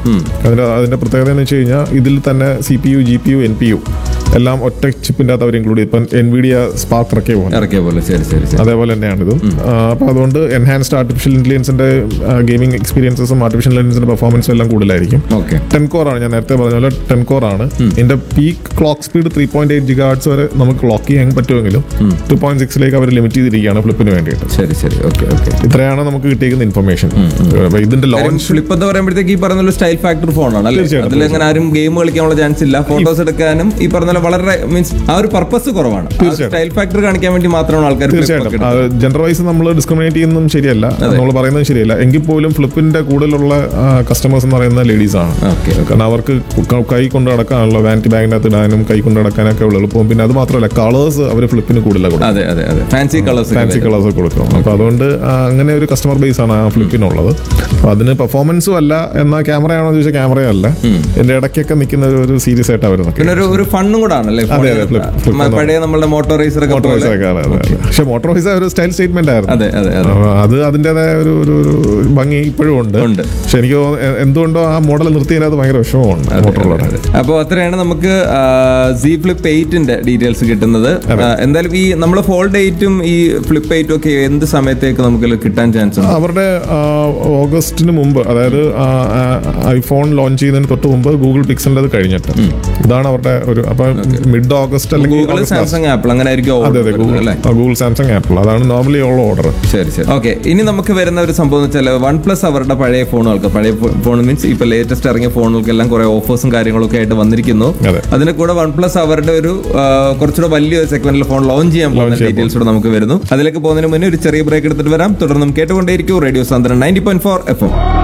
അതിന്റെ അതിന്റെ പ്രത്യേകത എന്ന് വെച്ച് കഴിഞ്ഞാൽ ഇതിൽ തന്നെ C P U G P U N P U എല്ലാം ഒറ്റ ചിപ്പിന്റെ അകത്ത് അവർ ഇൻക്ലൂഡ് ചെയ്യും ഇപ്പം എൻവിഡിയ സ്പാർക്ക് ഇറക്കിയ പോലെ ഇറക്കിയ പോലെ ശരി ശരി ശരി അതേപോലെ തന്നെയാണ് ഇതും അപ്പോൾ അതുകൊണ്ട് എൻഹാൻസ്ഡ് ആർട്ടിഫിഷ്യൽ ഇന്റലിജൻസിന്റെ ഗെയിമിംഗ് എക്സ്പീരിയൻസസും ആർട്ടിഫിഷ്യൽ ഇന്റലിജൻസിന്റെ പെർഫോമൻസും എല്ലാം കൂടുതലായിരിക്കും ഓക്കെ ടെൻ കോർ ആണ് ഞാൻ നേരത്തെ പറഞ്ഞ പോലെ ടെൻ കോർ ആണ് ഇതിന്റെ peak clock speed three point eight gigahertz വരെ നമുക്ക് ക്ലോക്ക് ചെയ്യാൻ പറ്റുമെങ്കിലും ടു പോയിന്റ് സിക്സിലേക്ക് അവർ ലിമിറ്റ് ചെയ്തിരിക്കുകയാണ് ഫ്ലിപ്പിന് വേണ്ടിയിട്ട് ശരി ശരി ഓക്കെ ഓക്കെ ഇത്രയാണ് നമുക്ക് കിട്ടിയിരിക്കുന്ന ഇൻഫർമേഷൻ ഇതിന്റെ ലോഞ്ച് ഫ്ലിപ്പ് എന്ന് പറയുമ്പോഴത്തേക്ക് ഈ പറഞ്ഞ പോലെ സ്റ്റൈൽ ഫാക്ടർ ഫോണാണ് അല്ലേ തീർച്ചയായിട്ടും, അതിൽ അങ്ങനെ ആരും ഗെയിം കളിക്കാനുള്ള ചാൻസ് ഇല്ല ഫോട്ടോസ് എടുക്കാനും ഈ പറഞ്ഞ പോലെ വളരെ മീൻസ് ആ ഒരു പർപ്പസ് കുറവാണ് തീർച്ചയായിട്ടും. സ്റ്റൈൽ ഫാക്ടർ കാണിക്കാൻ വേണ്ടി മാത്രമാണ് ആൾക്കാർ flip ഒക്കെ തീർച്ചയായിട്ടും ജെൻഡർ വൈസ് നമ്മൾ ഡിസ്ക്രിമിനേറ്റ് ചെയ്യുന്നതും ശരിയല്ല നമ്മൾ പറയുന്നതും ശരിയല്ല എങ്കിൽ പോലും ഫ്ലിപ്പിന്റെ കൂടുതലുള്ള കസ്റ്റമേഴ്സ് എന്ന് പറയുന്ന ലേഡീസ് ആണ് ഓക്കെ കാരണം അവർക്ക് ക- കൈ കൊണ്ട് നടക്കാനുള്ള വാനിറ്റി ബാഗിന്റെ അകത്ത് ഇടാനും കൈ കൊണ്ട് നടക്കാനൊക്കെ ഉള്ള എളുപ്പവും പിന്നെ അത് മാത്രമല്ല കളേഴ്സ് അവർ ഫ്ലിപ്പിന് കൂടുതലാണ് കൊടുക്കും അതെ അതെ അതെ ഫാൻസി കളേഴ്സ് ഫാൻസി കളേഴ്സ് കൊടുക്കും അപ്പൊ അതുകൊണ്ട് ആ, അങ്ങനെ ഒരു കസ്റ്റമർ ബേസ് ആണ് ആ ഫ്ലിപ്പിനുള്ളത് അപ്പൊ അതിന് പെർഫോമൻസും അല്ല എന്നാൽ ക്യാമറയാണോ എന്ന് ചോദിച്ചാൽ ക്യാമറയും അല്ല എന്റെ ഇടയ്ക്കൊക്കെ നിൽക്കുന്ന ഒരു- ഒരു സീരീസ് ആയിട്ട് അവർ പിന്നെ ഒരു ഒരു ഫണ്ണും കൂടാണ് അല്ലേ അതെ, അതെ, flip- flip മ- പഴയ നമ്മളുടെ മോട്ടോർ റേസർ ഒക്കെ പോലെ പക്ഷെ മോട്ടോർ വൈസ് ഒരു സ്റ്റൈൽ സ്റ്റേറ്റ്മെന്റ് ആയിരുന്നു അതെ അതെ അതെ അപ്പൊ അത് അതിൻ്റെതായ ഒരു ഒരു ഒരു ഭംഗി ഇപ്പോഴും ഉണ്ട് ഉണ്ട്. പക്ഷെ എനിക്ക് തോന്നുന്നു എ- എന്തുകൊണ്ടോ ആ മോഡൽ നിർത്തിയതിനകത്ത് ഭയങ്കര വിഷമമുണ്ട് മോട്ടോറുകളുടെ അപ്പോൾ അത്രയാണ് നമുക്ക് സി ഫ്ലിപ്പ് എയ്റ്റിന്റെ ഡീറ്റെയിൽസ് കിട്ടുന്നത് ആ, എന്തായാലും ഈ നമ്മൾ ഫോൾഡ് എയ്റ്റും ഈ ഫ്ലിപ്പ് എയ്റ്റും ഒക്കെ എന്ത് സമയത്തേക്ക് നമുക്ക് കിട്ടാൻ ചാൻസ് ഉണ്ട് അവരുടെ ആ, ഓഗസ്റ്റിന് മുമ്പ് അതായത് ആ, ആ, ഐഫോൺ ലോഞ്ച് ചെയ്യുന്നതിന് തൊട്ട് മുമ്പ് ഗൂഗിൾ പിക്സലിന്റെ അത് കഴിഞ്ഞിട്ട് ഇതാണ് അവരുടെ ഒരു അപ്പൊ മിഡ് ഓഗസ്റ്റ് അല്ലെങ്കിൽ Google August last. Samsung Apple അങ്ങനെ ആയിരിക്കും അതെ order അതെ ഗൂഗിൾ വരുന്നത്, അല്ലേ ഗൂഗിൾ സാംസങ് ആപ്പിൾ അതാണ് നോർമലി ഉള്ള ഓർഡർ ശരി ശരി ഓക്കെ ഇനി നമുക്ക് വരുന്ന ഒരു സംഭവം എന്ന് വെച്ചാൽ വൺ പ്ലസ് അവരുടെ പഴയ ഫോണുകൾക്ക് പഴയ ഫോൺ മീൻസ് ഇപ്പൊ ലേറ്റസ്റ്റ് ഇറങ്ങിയ ഫോണുകൾക്കെല്ലാം കുറെ ഓഫേഴ്സും കാര്യങ്ങളൊക്കെ ആയിട്ട് വന്നിരിക്കുന്നു അതെ. അതിന് കൂടെ വൺ പ്ലസ് അവരുടെ ഒരു ആ, കുറച്ചുകൂടെ വലിയൊരു സെഗ്മെന്റിൽ ഫോൺ ലോഞ്ച് ചെയ്യാൻ പോകുന്ന ചെയ്യാൻ ഡീറ്റെയിൽസ് കൂടെ നമുക്ക് വരുന്നു അതിലേക്ക് പോകുന്നതിന് മുന്നേ ഒരു ചെറിയ ബ്രേക്ക് എടുത്തിട്ട് വരാം തുടർന്നും കേട്ടുകൊണ്ടേയിരിക്കും radio Sandran ninety point four F M